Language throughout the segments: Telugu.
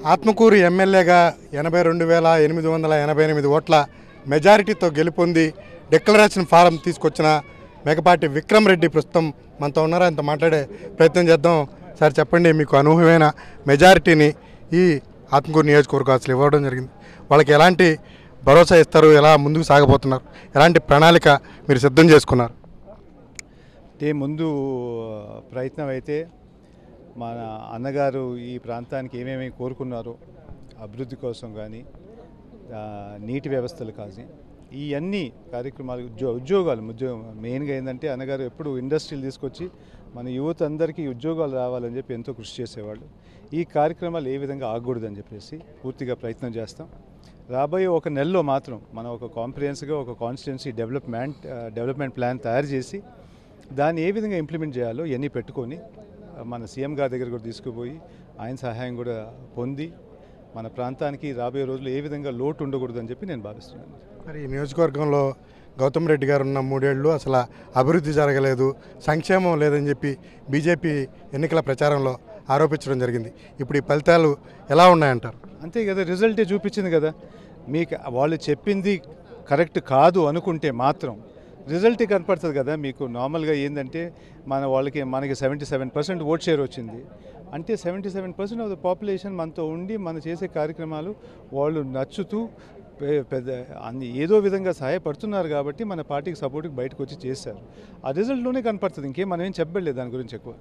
ఆత్మకూరు ఎమ్మెల్యేగా ఎనభై రెండు వేల ఎనిమిది వందల ఎనభై ఎనిమిది ఓట్ల మెజారిటీతో గెలుపొంది డిక్లరేషన్ ఫారం తీసుకొచ్చిన మెగపాటి విక్రమ్ రెడ్డి ప్రస్తుతం మనతో ఉన్నారా ఇంత మాట్లాడే ప్రయత్నం చేద్దాం సార్ చెప్పండి మీకు అనూహ్యమైన మెజారిటీని ఈ ఆత్మకూరు నియోజకవర్గం అసలు ఇవ్వడం జరిగింది వాళ్ళకి ఎలాంటి భరోసా ఇస్తారు ఎలా ముందుకు సాగబోతున్నారు ఎలాంటి ప్రణాళిక మీరు సిద్ధం చేసుకున్నారు అంటే ముందు ప్రయత్నం అయితే మన అన్నగారు ఈ ప్రాంతానికి ఏమేమి కోరుకున్నారో అభివృద్ధి కోసం కానీ ఆ, నీటి వ్యవస్థలు కానీ ఈ అన్ని కార్యక్రమాలు ఉద్యో ఉద్యోగాలు ఉద్యోగం మెయిన్గా ఏంటంటే అన్నగారు ఎప్పుడు ఇండస్ట్రీలు తీసుకొచ్చి మన యువత అందరికీ ఉద్యోగాలు రావాలని చెప్పి ఎంతో కృషి చేసేవాళ్ళు ఈ కార్యక్రమాలు ఏ విధంగా ఆగకూడదని చెప్పేసి పూర్తిగా ప్రయత్నం చేస్తాం రాబోయే ఒక నెలలో మాత్రం మనం ఒక కాంప్రిహెన్స్గా ఒక కాన్స్టిట్యున్సీ డెవలప్మెంట్ డెవలప్మెంట్ ప్లాన్ తయారు చేసి దాన్ని ఏ విధంగా ఇంప్లిమెంట్ చేయాలో ఇవన్నీ పెట్టుకొని ఆ, మన సీఎం గారి దగ్గర కూడా తీసుకుపోయి ఆయన సహాయం కూడా పొంది మన ప్రాంతానికి రాబోయే రోజులు ఏ విధంగా లోటు ఉండకూడదని చెప్పి నేను భావిస్తున్నాను మరి ఈ నియోజకవర్గంలో గౌతమ్ రెడ్డి గారు ఉన్న మూడేళ్లు అసలు అభివృద్ధి జరగలేదు సంక్షేమం లేదని చెప్పి బీజేపీ ఎన్నికల ప్రచారంలో ఆరోపించడం జరిగింది ఇప్పుడు ఈ ఫలితాలు ఎలా ఉన్నాయంటారు అంతే కదా రిజల్టే చూపించింది కదా మీకు వాళ్ళు చెప్పింది కరెక్ట్ కాదు అనుకుంటే మాత్రం రిజల్టే కనపడుతుంది కదా మీకు నార్మల్గా ఏంటంటే మన వాళ్ళకి మనకి seventy seven percent vote share వచ్చింది అంటే seventy seven percent of the population మనతో ఉండి మనం చేసే కార్యక్రమాలు వాళ్ళు నచ్చుతూ పె- పెద్ద అన్ని ఏదో విధంగా సహాయపడుతున్నారు కాబట్టి మన పార్టీకి సపోర్ట్కి బయటకు వచ్చి చేశారు ఆ రిజల్ట్లోనే కనపడుతుంది ఇంకేం మనం ఏం చెప్పలేదు దాని గురించి ఎక్కువ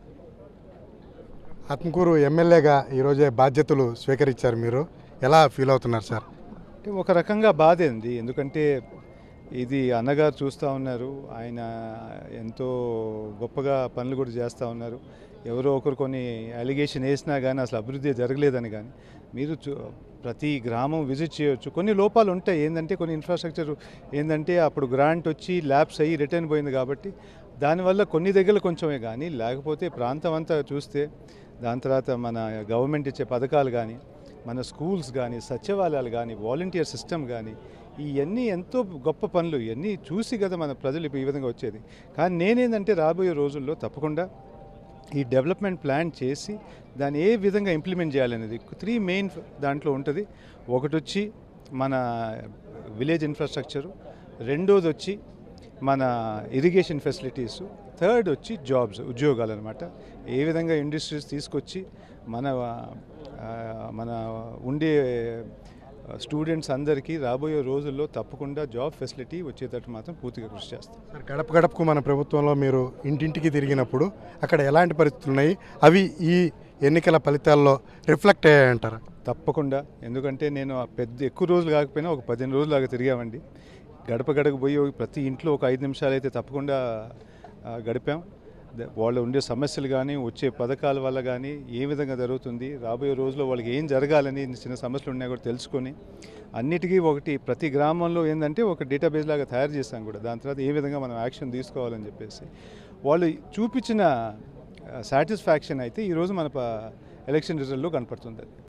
ఆత్మకూరు ఎమ్మెల్యేగా ఈరోజే బాధ్యతలు స్వీకరించారు మీరు ఎలా ఫీల్ అవుతున్నారు సార్ అంటే ఒక రకంగా బాధేంది ఎందుకంటే ఇది అన్నగారు చూస్తూ ఉన్నారు ఆయన ఎంతో గొప్పగా పనులు కూడా చేస్తూ ఉన్నారు ఎవరో ఒకరు కొన్ని అలిగేషన్ వేసినా కానీ అసలు అభివృద్ధి జరగలేదని కానీ మీరు చూ ప్రతి గ్రామం విజిట్ చేయొచ్చు కొన్ని లోపాలు ఉంటాయి ఏంటంటే కొన్ని ఇన్ఫ్రాస్ట్రక్చర్ ఏంటంటే అప్పుడు గ్రాంట్ వచ్చి ల్యాబ్స్ అయ్యి రిటర్న్ పోయింది కాబట్టి దానివల్ల కొన్ని దగ్గర కొంచెమే కానీ లేకపోతే ప్రాంతం అంతా చూస్తే దాని తర్వాత మన గవర్నమెంట్ ఇచ్చే పథకాలు కానీ మన స్కూల్స్ కానీ సచివాలయాలు కానీ వాలంటీర్ సిస్టమ్ కానీ ఇవన్నీ ఎంతో గొప్ప పనులు ఇవన్నీ చూసి కదా మన ప్రజలు ఇప్పుడు ఈ విధంగా వచ్చేది కానీ నేనేందంటే రాబోయే రోజుల్లో తప్పకుండా ఈ డెవలప్మెంట్ ప్లాన్ చేసి దాన్ని ఏ విధంగా ఇంప్లిమెంట్ చేయాలనేది త్రీ మెయిన్ దాంట్లో ఉంటుంది ఒకటి వచ్చి మన విలేజ్ ఇన్ఫ్రాస్ట్రక్చరు రెండోది వచ్చి మన ఇరిగేషన్ ఫెసిలిటీస్ థర్డ్ వచ్చి జాబ్స్ ఉద్యోగాలు అనమాట ఏ విధంగా ఇండస్ట్రీస్ తీసుకొచ్చి మన ఆ, మన ఉండే స్టూడెంట్స్ అందరికీ రాబోయే రోజుల్లో తప్పకుండా జాబ్ ఫెసిలిటీ వచ్చేటట్టు మాత్రం పూర్తిగా కృషి చేస్తాం సార్ గడప గడపకు మన ప్రభుత్వంలో మీరు ఇంటింటికి తిరిగినప్పుడు అక్కడ ఎలాంటి పరిస్థితులు ఉన్నాయి అవి ఈ ఎన్నికల ఫలితాల్లో రిఫ్లెక్ట్ అయ్యాయంటారా తప్పకుండా ఎందుకంటే నేను ఆ పెద్ద ఎక్కువ రోజులు కాకపోయినా ఒక పదిహేను రోజులు లాగా తిరిగామండి గడప గడప పోయి ఒక ప్రతి ఇంట్లో ఒక ఐదు నిమిషాలు అయితే తప్పకుండా ఆ, గడిపాం ద- వాళ్ళు ఉండే సమస్యలు కానీ వచ్చే పథకాల వల్ల కానీ ఏ విధంగా జరుగుతుంది రాబోయే రోజుల్లో వాళ్ళకి ఏం జరగాలని చిన్న సమస్యలు ఉన్నాయి కూడా తెలుసుకొని అన్నిటికీ ఒకటి ప్రతి గ్రామంలో ఏంటంటే ఒక డేటాబేస్ లాగా తయారు చేస్తాం కూడా దాని తర్వాత ఏ విధంగా మనం యాక్షన్ తీసుకోవాలని చెప్పేసి వాళ్ళు చూపించిన సాటిస్ఫాక్షన్ అయితే ఈరోజు మన ప- ఎలక్షన్ రిజల్ట్లో కనపడుతుంది